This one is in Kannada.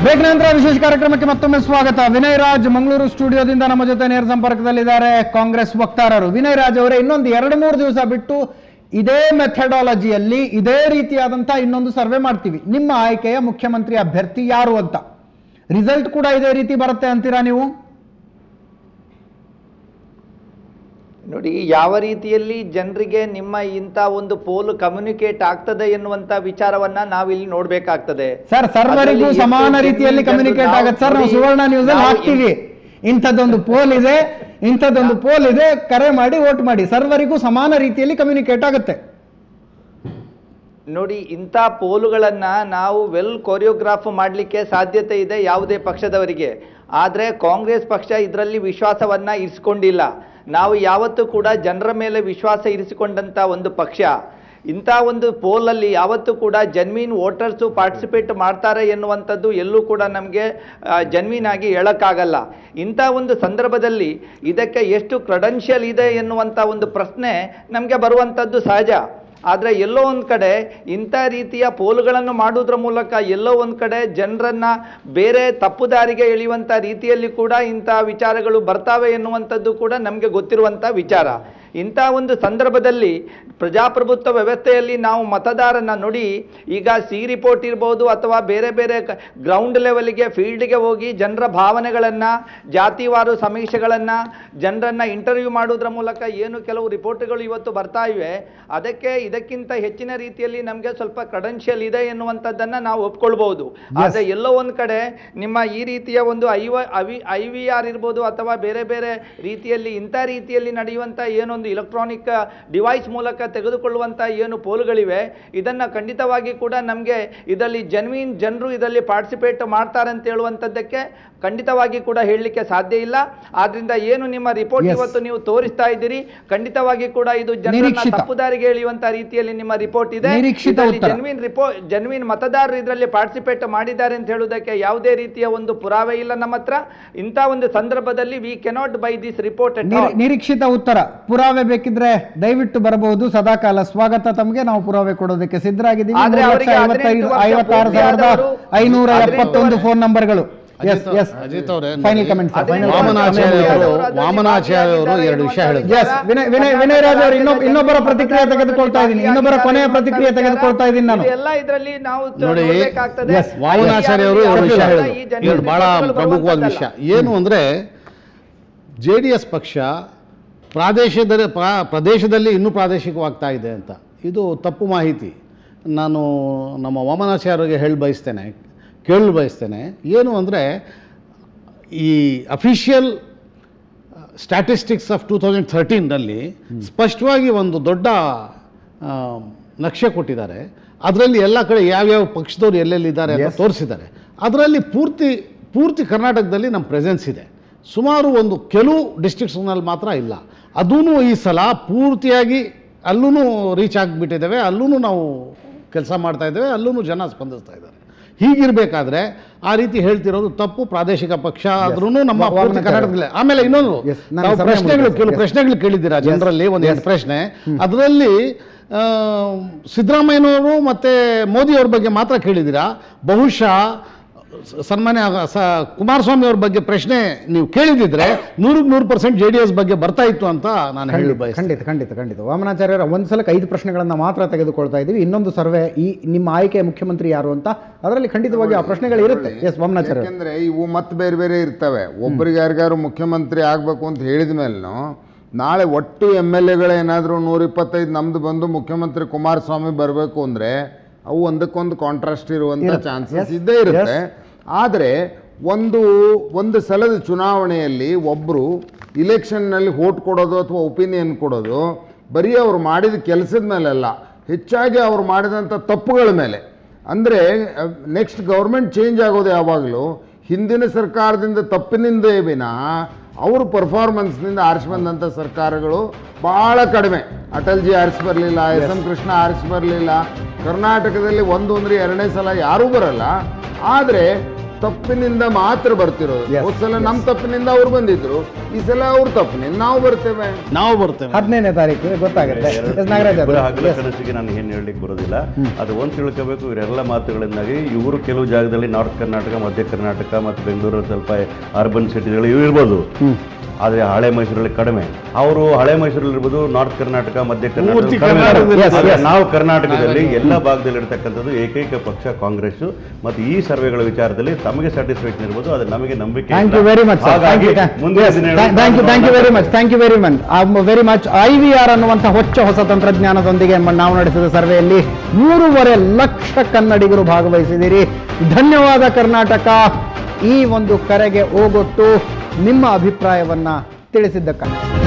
ಬ್ರೇಕ್ ನಂತರ ವಿಶೇಷ ಕಾರ್ಯಕ್ರಮಕ್ಕೆ ಮತ್ತೊಮ್ಮೆ ಸ್ವಾಗತ ವಿನಯ್ ರಾಜ್ ಮಂಗಳೂರು ಸ್ಟುಡಿಯೋದಿಂದ ನಮ್ಮ ಜೊತೆ ನೇರ ಸಂಪರ್ಕದಲ್ಲಿದ್ದಾರೆ ಕಾಂಗ್ರೆಸ್ ವಕ್ತಾರರು ವಿನಯ್ ರಾಜ್ ಅವರೇ ಇನ್ನೊಂದು ಎರಡು ಮೂರು ದಿವಸ ಬಿಟ್ಟು ಇದೇ ಮೆಥಡಾಲಜಿಯಲ್ಲಿ ಇದೇ ರೀತಿಯಾದಂತ ಇನ್ನೊಂದು ಸರ್ವೆ ಮಾಡ್ತೀವಿ ನಿಮ್ಮ ಆಯ್ಕೆಯ ಮುಖ್ಯಮಂತ್ರಿ ಅಭ್ಯರ್ಥಿ ಯಾರು ಅಂತ ರಿಸಲ್ಟ್ ಕೂಡ ಇದೇ ರೀತಿ ಬರುತ್ತೆ ಅಂತೀರಾ ನೀವು ನೋಡಿ ಯಾವ ರೀತಿಯಲ್ಲಿ ಜನರಿಗೆ ನಿಮ್ಮ ಇಂಥ ಒಂದು ಪೋಲ್ ಕಮ್ಯುನಿಕೇಟ್ ಆಗ್ತದೆ ಎನ್ನುವಂತ ವಿಚಾರವನ್ನ ನಾವಿಲ್ಲಿ ನೋಡ್ಬೇಕಾಗ್ತದೆ ಸರ್ ಸರ್ವರಿಗೂ ಅದರಲ್ಲಿ ಎಷ್ಟು ಸಮಾನ genuine ರೀತಿಯಲ್ಲಿ ಜನರು ಕಮ್ಯುನಿಕೇಟ್ ನಾವು ಆಗತ್ತೆ ಸರ್ ನಾವು ನೋಡಿ, ಸುವರ್ಣ ನ್ಯೂಸ್ ಅಲ್ಲಿ ನಾವು ಹಾಕ್ತೀವಿ ಇಂಥದ್ದೊಂದು ಪೋಲ್ ಇದೆ ಇಂಥದ್ದೊಂದು ಪೋಲ್ ಇದೆ ಕರೆ ಮಾಡಿ ವೋಟ್ ಮಾಡಿ ಸರ್ವರಿಗೂ ಸಮಾನ ರೀತಿಯಲ್ಲಿ ಕಮ್ಯುನಿಕೇಟ್ ಆಗುತ್ತೆ ನೋಡಿ ಇಂಥ ಪೋಲುಗಳನ್ನ ನಾವು ವೆಲ್ ಕೊರಿಯೋಗ್ರಾಫ್ ಮಾಡಲಿಕ್ಕೆ ಸಾಧ್ಯತೆ ಇದೆ ಯಾವುದೇ ಪಕ್ಷದವರಿಗೆ ಆದರೆ ಕಾಂಗ್ರೆಸ್ ಪಕ್ಷ ಇದರಲ್ಲಿ ವಿಶ್ವಾಸವನ್ನ ಇರಿಸಿಕೊಂಡಿಲ್ಲ ನಾವು ಯಾವತ್ತೂ ಕೂಡ ಜನರ ಮೇಲೆ ವಿಶ್ವಾಸ ಇರಿಸಿಕೊಂಡಂತ ಒಂದು ಪಕ್ಷ ಇಂಥ ಒಂದು ಪೋಲಲ್ಲಿ ಯಾವತ್ತೂ ಕೂಡ ಜನ್ಮೀನ್ ವೋಟರ್ಸು ಪಾರ್ಟಿಸಿಪೇಟ್ ಮಾಡ್ತಾರೆ ಎನ್ನುವಂಥದ್ದು ಎಲ್ಲೂ ಕೂಡ ನಮಗೆ ಜನ್ಮೀನ್ ಆಗಿ ಹೇಳಕ್ಕಾಗಲ್ಲ ಇಂಥ ಒಂದು ಸಂದರ್ಭದಲ್ಲಿ ಇದಕ್ಕೆ ಎಷ್ಟು ಕ್ರೆಡೆನ್ಷಿಯಲ್ ಇದೆ ಎನ್ನುವಂಥ ಒಂದು ಪ್ರಶ್ನೆ ನಮಗೆ ಬರುವಂಥದ್ದು ಸಹಜ ಆದರೆ ಎಲ್ಲೋ ಒಂದು ಕಡೆ ಇಂಥ ರೀತಿಯ ಪೋಲುಗಳನ್ನು ಮಾಡುವುದರ ಮೂಲಕ ಎಲ್ಲೋ ಒಂದು ಕಡೆ ಜನರನ್ನ ಬೇರೆ ತಪ್ಪು ದಾರಿಗೆ ಎಳೆಯುವಂಥ ರೀತಿಯಲ್ಲಿ ಕೂಡ ಇಂಥ ವಿಚಾರಗಳು ಬರ್ತಾವೆ ಎನ್ನುವಂಥದ್ದು ಕೂಡ ನಮಗೆ ಗೊತ್ತಿರುವಂಥ ವಿಚಾರ ಇಂಥ ಒಂದು ಸಂದರ್ಭದಲ್ಲಿ ಪ್ರಜಾಪ್ರಭುತ್ವ ವ್ಯವಸ್ಥೆಯಲ್ಲಿ ನಾವು ಮತದಾರನ ನೋಡಿ ಈಗ ಸಿ ರಿಪೋರ್ಟ್ ಇರ್ಬೋದು ಅಥವಾ ಬೇರೆ ಬೇರೆ ಗ್ರೌಂಡ್ ಲೆವೆಲ್ಗೆ ಫೀಲ್ಡ್ಗೆ ಹೋಗಿ ಜನರ ಭಾವನೆಗಳನ್ನು ಜಾತಿವಾರು ಸಮೀಕ್ಷೆಗಳನ್ನು ಜನರನ್ನು ಇಂಟರ್ವ್ಯೂ ಮಾಡೋದ್ರ ಮೂಲಕ ಏನು ಕೆಲವು ರಿಪೋರ್ಟ್ಗಳು ಇವತ್ತು ಬರ್ತಾ ಇವೆ ಅದಕ್ಕೆ ಇದಕ್ಕಿಂತ ಹೆಚ್ಚಿನ ರೀತಿಯಲ್ಲಿ ನಮಗೆ ಸ್ವಲ್ಪ ಕ್ರೆಡೆನ್ಷಿಯಲ್ ಇದೆ ಎನ್ನುವಂಥದ್ದನ್ನು ನಾವು ಒಪ್ಕೊಳ್ಬಹುದು ಆದರೆ ಎಲ್ಲೋ ಒಂದು ಕಡೆ ನಿಮ್ಮ ಈ ರೀತಿಯ ಒಂದು I IV I V R ಇರ್ಬೋದು ಅಥವಾ ಬೇರೆ ಬೇರೆ ರೀತಿಯಲ್ಲಿ ಇಂಥ ರೀತಿಯಲ್ಲಿ ನಡೆಯುವಂಥ ಏನೊಂದು ಇಲೆಕ್ಟ್ರಾನಿಕ್ ಡಿವೈಸ್ ಮೂಲಕ ತೆಗೆದುಕೊಳ್ಳುವಂಥ ಏನು ಪೋಲುಗಳಿವೆ ಇದನ್ನು ಖಂಡಿತವಾಗಿ ಕೂಡ ನಮಗೆ ಇದರಲ್ಲಿ ಜನ್ಮೀನ್ ಜನರು ಇದರಲ್ಲಿ ಪಾರ್ಟಿಸಿಪೇಟ್ ಮಾಡ್ತಾರೆ ಅಂತ ಹೇಳುವಂಥದ್ದಕ್ಕೆ ಖಂಡಿತವಾಗಿ ಕೂಡ ಹೇಳಲಿಕ್ಕೆ ಸಾಧ್ಯ ಇಲ್ಲ ಆದ್ರಿಂದ ಏನು ನಿಮ್ಮ ರಿಪೋರ್ಟ್ Yes. ಇವತ್ತು ನೀವು ತೋರಿಸ್ತಾ ಇದ್ದೀರಿ ಖಂಡಿತವಾಗಿ ಕೂಡ ಇದು ಜನರನ್ನ ನಿರೀಕ್ಷಿತ. ತಪ್ಪು ದಾರಿಗೆ ಎಳೆಯುವಂತ ರೀತಿಯಲ್ಲಿ ನಿಮ್ಮ ರಿಪೋರ್ಟ್ ಇದೆ ನಿರೀಕ್ಷಿತ ಇದರಲ್ಲಿ ಉತ್ತರ. ಜನ್ಮೀನ್ ರಿಪೋರ್ಟ್ ಜನ್ಮೀನ್ ಮತದಾರರು ಇದರಲ್ಲಿ ಪಾರ್ಟಿಸಿಪೇಟ್ ಮಾಡಿದ್ದಾರೆ ಅಂತ ಹೇಳುವುದಕ್ಕೆ ಯಾವುದೇ ರೀತಿಯ ಒಂದು ಪುರಾವೆ ಇಲ್ಲ ನಮ್ಮ ಹತ್ರ ಇಂಥ ಒಂದು ಸಂದರ್ಭದಲ್ಲಿ we cannot buy this report ನಿರೀ- ನಿರೀಕ್ಷಿತ ಉತ್ತರ ಪುರಾವೆ ಬೇಕಿದ್ರೆ ದಯವಿಟ್ಟು ಬರಬಹುದು ಸದಾಕಾಲ ಸ್ವಾಗತ ತಮಗೆ ನಾವು ಪುರಾವೆ ಕೊಡೋದಕ್ಕೆ ಸಿದ್ಧರಾಗಿದ್ದೀವಿ ಆದ್ರೆ ಮೂರು ಲಕ್ಷ ಅವರಿಗೆ ಐವತ್ತೈದು ಹದಿನೆಂಟು ವರ್ಷ ಐವತ್ತಾರು ಸಾವಿರದ ಪೂರ್ತಿಯಾದವರು, ಐನೂರ ಹದಿನೆಂಟು ಎಪ್ಪತ್ತೊಂದು ವರ್ಷ- ಫೋನ್ ನಂಬರ್ಗಳು ಎಸ್ ಅಜಿತ್ ಎಸ್ ಅಜಿತ್ ಅವರೇ ಫೈನಲ್ ನೋಡಿ, ಕಮೆಂಟ್ ಸರ್ ಫೈನಲ್ ವಾಮನಾಚಾರ್ಯ ಅವರು- ಅವರು ವಾಮನಾಚಾರ್ಯ ಅವರು ಎರಡು ವಿಷಯ ಹೇಳಿದ್ರು ಎಸ್ ವಿನಯ್ ವಿನಯ್ ವಿನಯ್ ರಾಜ್ ಅವರು ಇನ್ನೊಬ್ ಇನ್ನೊಬ್ಬರ ಪ್ರತಿಕ್ರಿಯೆ ತೆಗೆದುಕೊಳ್ತಾ ಇದ್ದೀನಿ ಇನ್ನೊಬ್ಬರ ಕೊನೆಯ ಪ್ರತಿಕ್ರಿಯೆ ತೆಗೆದುಕೊಳ್ತಾ ಇದ್ದೀನಿ ನಾನು ಎಲ್ಲ ಇದರಲ್ಲಿ ನಾವು ನೋಡಿ, ನೋಡ್ಬೇಕಾಗ್ತದೆ. Yes, ವಾಮನಾಚಾರ್ಯ ಅವರು ಎರಡು ವಿಷಯ ಈ ಹೇಳಿದ್ರು ಜನ್ಮೀನ್ ಎರಡು ಬಹಳ ರಿಪೋರ್ಟ್ಗಳು ಪ್ರಮುಖವಾದ ಬರುವಂತದ್ದಲ್ಲ. ವಿಷಯ ಏನು ಅಂದರೆ ಜೆ ಡಿ ಎಸ್ ಪಕ್ಷ ಪ್ರಾದೇಶದಲ್ಲಿ ಪ್ರಾ- ಪ್ರದೇಶದಲ್ಲಿ ಇನ್ನೂ ಪ್ರಾದೇಶಿಕವಾಗ್ತಾ ಇದೆ ಅಂತ ಇದು ತಪ್ಪು ಮಾಹಿತಿ ನಾನು ನಮ್ಮ ವಾಮನಾಚಾರ್ಯರಿಗೆ ಹೇಳಿ ಬಯಸ್ತೇನೆ ಕೇಳಲು ಬಯಸ್ತೇನೆ ಏನು ಅಂದರೆ ಈ official statistics of two thousand ಥರ್ಟೀನಲ್ಲಿ ಸ್ಪಷ್ಟವಾಗಿ ಒಂದು ದೊಡ್ಡ ಆ, ನಕ್ಷೆ ಕೊಟ್ಟಿದ್ದಾರೆ ಅದರಲ್ಲಿ ಎಲ್ಲ ಕಡೆ ಯಾವ್ಯಾವ ಪಕ್ಷದವ್ರು ಎಲ್ಲೆಲ್ಲಿದ್ದಾರೆ ಅಂತ Yes. ತೋರಿಸಿದ್ದಾರೆ ಅದರಲ್ಲಿ ಪೂರ್ತಿ ಪೂರ್ತಿ ಕರ್ನಾಟಕದಲ್ಲಿ ನಮ್ಮ ಪ್ರೆಸೆನ್ಸ್ ಇದೆ ಸುಮಾರು ಒಂದು ಕೆಲವು ಡಿಸ್ಟ್ರಿಕ್ಟ್ಸ್ನಲ್ಲಿ ಮಾತ್ರ ಇಲ್ಲ ಅದೂ ಈ ಸಲ ಪೂರ್ತಿಯಾಗಿ ಅಲ್ಲೂ ರೀಚ್ ಆಗಿಬಿಟ್ಟಿದ್ದೇವೆ ಅಲ್ಲೂ ನಾವು ಕೆಲಸ ಮಾಡ್ತಾ ಇದ್ದೇವೆ ಅಲ್ಲೂ ಜನ ಸ್ಪಂದಿಸ್ತಾ ಇದ್ದಾರೆ ಹೀಗಿರಬೇಕಾದ್ರೆ ಆ ರೀತಿ ಹೇಳ್ತಿರೋದು ತಪ್ಪು ಪ್ರಾದೇಶಿಕ ಪಕ್ಷ ಆದ್ರೂ ನಮ್ಮ ವಾ- ಪೂರ್ತಿ ವಾಮನಾಚಾರ್ಯ. ಕರ್ನಾಟಕದಲ್ಲಿ ಆಮೇಲೆ ಇನ್ನೊಂದು Yes, ನನ್ನ ನಾವು ಸಮಯ ಪ್ರಶ್ನೆಗಳು ಮುಗಿದಿದೆ. ಕೆಲವು Yes. ಪ್ರಶ್ನೆಗಳು ಕೇಳಿದ್ದೀರಾ Yes. ಜನರಲ್ಲಿ ಒಂದು ಎರಡು Yes. ಪ್ರಶ್ನೆ ಅದರಲ್ಲಿ ಆ, ಸಿದ್ದರಾಮಯ್ಯನವರು ಮತ್ತೆ ಮೋದಿ ಅವ್ರ ಬಗ್ಗೆ ಮಾತ್ರ ಕೇಳಿದ್ದೀರಾ ಬಹುಶಃ ಸ- ಸನ್ಮಾನ್ಯ ಸ ಕುಮಾರಸ್ವಾಮಿ ಅವ್ರ ಬಗ್ಗೆ ಪ್ರಶ್ನೆ ನೀವು ಕೇಳಿದಿದ್ರೆ ನೂರಕ್ಕೆ ನೂರು ಪರ್ಸೆಂಟ್ ಜೆ ಡಿ ಎಸ್ ಬಗ್ಗೆ ಬರ್ತಾ ಇತ್ತು ಅಂತ ನಾನು ಹೇಳಿ ಖಂಡಿತ ಬಯಸ್ತೇನೆ ಖಂಡಿತ ಖಂಡಿತ ಖಂಡಿತ ವಾಮನಾಚಾರ್ಯರ ಒಂದು ಸಲಕ್ಕೆ ಐದು ಪ್ರಶ್ನೆಗಳನ್ನ ಮಾತ್ರ ತೆಗೆದುಕೊಳ್ತಾ ಇದ್ದೀವಿ ಇನ್ನೊಂದು ಸರ್ವೆ ಈ ನಿಮ್ಮ ಆಯ್ಕೆಯ ಮುಖ್ಯಮಂತ್ರಿ ಯಾರು ಅಂತ ಅದರಲ್ಲಿ ಖಂಡಿತವಾಗಿ ಆ ಪ್ರಶ್ನೆಗಳು ಇರುತ್ತೆ ಎಸ್ ವಾಮನಾಚಾರ್ಯ ಯಾಕೆಂದ್ರೆ ಇವು ಮತ್ತೆ ಬೇರೆ ಬೇರೆ ಇರ್ತವೆ ಒಬ್ಬರಿಗೆ ಯಾರಿಗಾರು ಮುಖ್ಯಮಂತ್ರಿ ಆಗಬೇಕು ಅಂತ ಹೇಳಿದ ಮೇಲೂ ನಾಳೆ ಒಟ್ಟು ಎಮ್ ಎಲ್ ಎಗಳೇನಾದರೂ ನೂರ ಇಪ್ಪತ್ತೈದು ನಮ್ದು ಬಂದು ಮುಖ್ಯಮಂತ್ರಿ ಕುಮಾರಸ್ವಾಮಿ ಬರಬೇಕು ಅಂದರೆ ಅವು ಒಂದಕ್ಕೊಂದು ಕಾಂಟ್ರಾಸ್ಟ್ ಇರುವಂಥ ಇರುತ್ತೆ. Chances Yes. ಇದ್ದೇ ಇರುತ್ತೆ ಆದರೆ ಒಂದು ಒಂದು ಸಲದ ಚುನಾವಣೆಯಲ್ಲಿ ಒಬ್ಬರು ಇಲೆಕ್ಷನ್ನಲ್ಲಿ ವೋಟ್ ಕೊಡೋದು ಅಥವಾ ಒಪಿನಿಯನ್ ಕೊಡೋದು ಬರೀ ಅವ್ರು ಮಾಡಿದ ಕೆಲಸದ ಮೇಲೆಲ್ಲ ಹೆಚ್ಚಾಗಿ ಅವ್ರು ಮಾಡಿದಂಥ ತಪ್ಪುಗಳ ಮೇಲೆ ಅಂದರೆ ನೆಕ್ಸ್ಟ್ ಗೌರ್ಮೆಂಟ್ ಚೇಂಜ್ ಆಗೋದು ಯಾವಾಗಲೂ ಹಿಂದಿನ ಸರ್ಕಾರದಿಂದ ತಪ್ಪಿನಿಂದ ವಿನಃ ಅವ್ರ ಪರ್ಫಾರ್ಮೆನ್ಸ್ನಿಂದ ಆರಿಸಿ ಬಂದಂಥ ಸರ್ಕಾರಗಳು ಭಾಳ ಕಡಿಮೆ ಅಟಲ್ಜಿ ಆರಿಸಿ ಬರಲಿಲ್ಲ ಎಸ್ ಎಂ ಕೃಷ್ಣ ಆರಿಸಿ ಬರಲಿಲ್ಲ ಕರ್ನಾಟಕದಲ್ಲಿ ಒಂದು ಅಂದರೆ ಎರಡನೇ ಸಲ ಯಾರೂ ಬರಲ್ಲ ಆದರೆ ತಪ್ಪಿನಿಂದ ಮಾತ್ರ ಬರ್ತಿರೋದು Yes, ಹೋದ್ ಸಲ yes. ನಮ್ಮ ತಪ್ಪಿನಿಂದ ಅವ್ರು ಬಂದಿದ್ರು ಈ ಸಲ ಅವ್ರ ತಪ್ಪಿನಿಂದ ನಾವು ಬರ್ತೇವೆ ನಾವು ಬರ್ತೇವೆ ಹದಿನೈದನೇ ತಾರೀಕು ಗೊತ್ತಾಗುತ್ತೆ ಎಸ್ ನಾಗರಾಜ್ ಇಬ್ಬರ ಅವರು ಹಗಲ ಕನಸಿಗೆ ನಾನು ಏನು ಹೇಳಲಿಕ್ಕೆ ಬರೋದಿಲ್ಲ ಅದು ಒಂದು ತಿಳ್ಕೋಬೇಕು ಇವರೆಲ್ಲ ಮಾತುಗಳಿಂದಾಗಿ ಇವರು ಕೆಲವು ಜಾಗದಲ್ಲಿ ನಾರ್ತ್ ಕರ್ನಾಟಕ ಮಧ್ಯ ಕರ್ನಾಟಕ ಮತ್ತು ಬೆಂಗಳೂರು ಸ್ವಲ್ಪ ಅರ್ಬನ್ ಸಿಟಿಗಳು ಇವು ಇರ್ಬೋದು ಆದರೆ ಹಳೆ ಮೈಸೂರಲ್ಲಿ ಕಡಿಮೆ ಅವರು ಹಳೆ ಮೈಸೂರಲ್ಲಿ ಇರ್ಬೋದು ನಾರ್ತ್ ಕರ್ನಾಟಕ ಮಧ್ಯ ಪೂರ್ತಿ ಕರ್ನಾಟಕ ಕಡಿಮೆ. ಕರ್ನಾಟಕದಲ್ಲಿ Yes, ಆದ್ರೆ yes. ನಾವು ಕರ್ನಾಟಕದಲ್ಲಿ ಎಲ್ಲ ಭಾಗದಲ್ಲಿ ಇರ್ತಕ್ಕಂಥದ್ದು ಏಕೈಕ ಪಕ್ಷ ಕಾಂಗ್ರೆಸ್ ಮತ್ತು ಈ ಸರ್ವೆಗಳ ವಿಚಾರದಲ್ಲಿ ತಮಗೆ ಸ್ಯಾಟಿಸ್ಫ್ಯಾಕ್ಷನ್ ಇರ್ಬೋದು ಅದು ನಮಗೆ ನಂಬಿಕೆ ಥ್ಯಾಂಕ್ ಇಲ್ಲ. ಯು ವೆರಿ ಮಚ್ ಹಾಗಾಗಿ ಮುಂದಿನ ದಿನಗಳಲ್ಲಿ thank you thank you very ನಾವು much thank you very much very much I V R ಅನ್ನುವಂಥ ಹೊಚ್ಚ ಹೊಸ ತಂತ್ರಜ್ಞಾನದೊಂದಿಗೆ ಮ- ನಾವು ನಡೆಸಿದ ಸರ್ವೆಯಲ್ಲಿ ಮೂರುವರೆ ಲಕ್ಷ ಕನ್ನಡಿಗರು ಭಾಗವಹಿಸಿದಿರಿ ಧನ್ಯವಾದ ಕರ್ನಾಟಕ ಈ ಒಂದು ಕರೆಗೆ ಓಗೊಟ್ಟು ನಿಮ್ಮ ಅಭಿಪ್ರಾಯವನ್ನ ತಿಳಿಸಿದ್ದಕ್ಕಾಗಿ